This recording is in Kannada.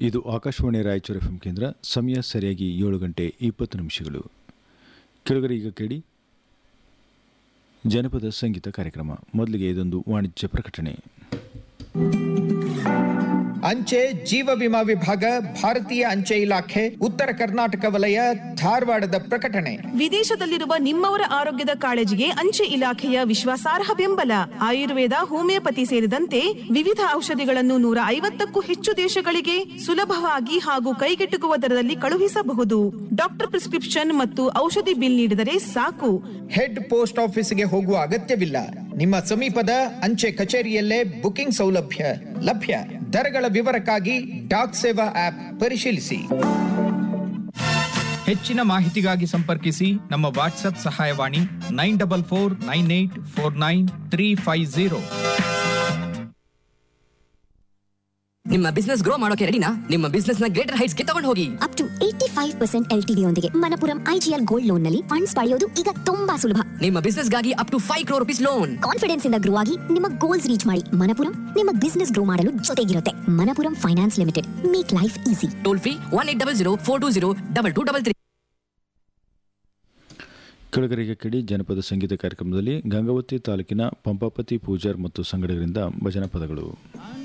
ಇದು ಆಕಾಶವಾಣಿ ರಾಯಚೂರು ಎಫ್ ಕೇಂದ್ರ ಸಮಯ ಸರಿಯಾಗಿ ಏಳು ಗಂಟೆ ಇಪ್ಪತ್ತು ನಿಮಿಷಗಳು ಕೆಳಗರೆ ಈಗ ಕೇಳಿ ಜನಪದ ಸಂಗೀತ ಕಾರ್ಯಕ್ರಮ ಮೊದಲಿಗೆ ಇದೊಂದು ವಾಣಿಜ್ಯ ಪ್ರಕಟಣೆ ಅಂಚೆ ಜೀವ ವಿಮಾ ವಿಭಾಗ ಭಾರತೀಯ ಅಂಚೆ ಇಲಾಖೆ ಉತ್ತರ ಕರ್ನಾಟಕ ವಲಯ ಧಾರವಾಡದ ಪ್ರಕಟಣೆ ವಿದೇಶದಲ್ಲಿರುವ ನಿಮ್ಮವರ ಆರೋಗ್ಯದ ಕಾಳಜಿಗೆ ಅಂಚೆ ಇಲಾಖೆಯ ವಿಶ್ವಾಸಾರ್ಹ ಬೆಂಬಲ ಆಯುರ್ವೇದ ಹೋಮಿಯೋಪತಿ ಸೇರಿದಂತೆ ವಿವಿಧ ಔಷಧಿಗಳನ್ನು ನೂರ ಐವತ್ತಕ್ಕೂ ಹೆಚ್ಚು ದೇಶಗಳಿಗೆ ಸುಲಭವಾಗಿ ಹಾಗೂ ಕೈಗೆಟುಕುವ ದರದಲ್ಲಿ ಕಳುಹಿಸಬಹುದು ಡಾಕ್ಟರ್ ಪ್ರಿಸ್ಕ್ರಿಪ್ಷನ್ ಮತ್ತು ಔಷಧಿ ಬಿಲ್ ನೀಡಿದರೆ ಸಾಕು ಹೆಡ್ ಪೋಸ್ಟ್ ಆಫೀಸ್ಗೆ ಹೋಗುವ ಅಗತ್ಯವಿಲ್ಲ ನಿಮ್ಮ ಸಮೀಪದ ಅಂಚೆ ಕಚೇರಿಯಲ್ಲೇ ಬುಕಿಂಗ್ ಸೌಲಭ್ಯ ಲಭ್ಯ ದರಗಳ ವಿವರಕ್ಕಾಗಿ ಡಾಕ್ ಸೇವಾ ಆಪ್ ಪರಿಶೀಲಿಸಿ ಹೆಚ್ಚಿನ ಮಾಹಿತಿಗಾಗಿ ಸಂಪರ್ಕಿಸಿ ನಮ್ಮ ವಾಟ್ಸ್ಆಪ್ ಸಹಾಯವಾಣಿ nine double four nine eight four nine three five zero ನಿಮ್ಮ ಬಿಸ್ನೆಸ್ ಗ್ರೋ ಮಾಡೋಕೆ ರೆಡಿನಾ ನಿಮ್ಮ ಬಿಸ್ನೆಸ್ ನ ಗ್ರೇಟರ್ ಹೈಟ್ಸ್ ಗೆ ತಗೊಂಡು ಹೋಗಿ up to eighty five percent L T ಯೊಂದಿಗೆ ಮನಪುರಂ ಐಜಿಎಲ್ ಗೋಲ್ಡ್ ಲೋನ್ ನಲ್ಲಿ ಫಂಡ್ಸ್ ಪಡೆಯೋದು ಈಗ ತುಂಬಾ ಸುಲಭ ನಿಮ್ಮ ಬಿಸ್ನೆಸ್ ಗಾಗಿ up to five crore rupees loan confidence ಇಂದ ಗ್ರೋ ಆಗಿ ನಿಮ್ಮ ಗೋಲ್ಸ್ ರೀಚ್ ಮಾಡಿ ಮನಪುರಂ ನಿಮ್ಮ ಬಿಸ್ನೆಸ್ ಗ್ರೋ ಮಾಡಲು ಜೊತೆಗಿರುತ್ತೆ Manappuram finance limited make life easy toll free one eight double zero four two zero double two double three ಕೆಳಗರಿಗೆ ಕೇಳಿ ಜನಪದ ಸಂಗೀತ ಕಾರ್ಯಕ್ರಮದಲ್ಲಿ ಗಂಗಾವತಿ ತಾಲೂಕಿನ ಪಂಪಾಪತಿ ಪೂಜಾರ್ ಮತ್ತು ಸಂಗಡಿಗರಿಂದ ಭಜನಾ ಪದಗಳು